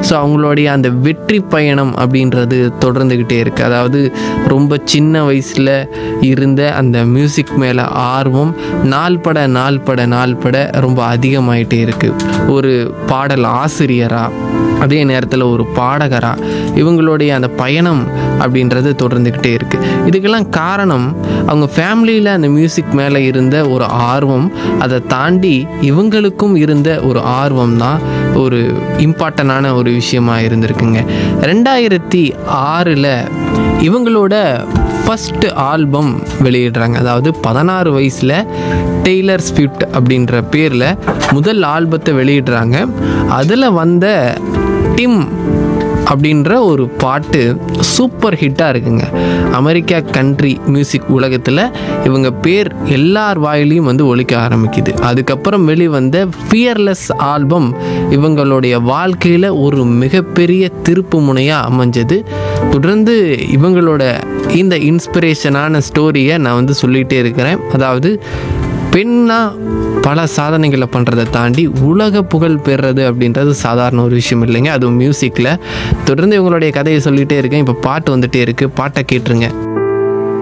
so அவங்களுடைய அந்த வெற்றி பயணம் அப்படின்றது தொடர்ந்துக்கிட்டே இருக்குது அதாவது ரொம்ப சின்ன வயசில் இருந்த அந்த மியூசிக் மேலே ஆர்வம் நாள் பட நாள் பட நாள் பட ரொம்ப அதிகமாயிட்டே இருக்குது ஒரு பாடல் ஆசிரியராக அதே நேரத்தில் ஒரு பாடகராக இவங்களுடைய அந்த பயணம் அப்படின்றது தொடர்ந்துக்கிட்டே இருக்குது இதுக்கெல்லாம் காரணம் அவங்க ஃபேமிலியில் அந்த மியூசிக் மேலே இருந்த ஒரு ஆர்வம் அதை தாண்டி இவங்களுக்கும் இருந்த ஒரு ஆர்வம் தான் ஒரு இம்பார்ட்டண்டான ஒரு விஷயமா இருந்திருக்குங்க ரெண்டாயிரத்தி ஆறில் இவங்களோட ஃபஸ்ட்டு ஆல்பம் வெளியிடுறாங்க அதாவது பதினாறு வயசில் டெய்லர் ஸ்விஃப்ட் அப்படின்ற பேரில் முதல் ஆல்பத்தை வெளியிடுறாங்க அதில் வந்த டிம் அப்படின்ற ஒரு பாட்டு சூப்பர் ஹிட்டாக இருக்குங்க அமெரிக்கா கண்ட்ரி மியூசிக் உலகத்தில் இவங்க பேர் எல்லார் வாயிலையும் வந்து ஒலிக்க ஆரம்பிக்குது அதுக்கப்புறம் வெளிவந்த ஃபியர்லெஸ் ஆல்பம் இவங்களுடைய வாழ்க்கையில் ஒரு மிகப்பெரிய திருப்பு முனையாக அமைஞ்சது தொடர்ந்து இவங்களோட இந்த இன்ஸ்பிரேஷனான ஸ்டோரியை நான் வந்து சொல்லிகிட்டே இருக்கிறேன் அதாவது பெண்ணா பல சாதனைகளை பண்ணுறதை தாண்டி உலக புகழ் பெறுறது அப்படின்றது சாதாரண ஒரு விஷயம் இல்லைங்க அதுவும் மியூசிக்கில் தொடர்ந்து இவங்களுடைய கதையை சொல்லிகிட்டே இருக்கேன் இப்போ பாட்டு வந்துட்டே இருக்குது பாட்டை கேட்டுருங்க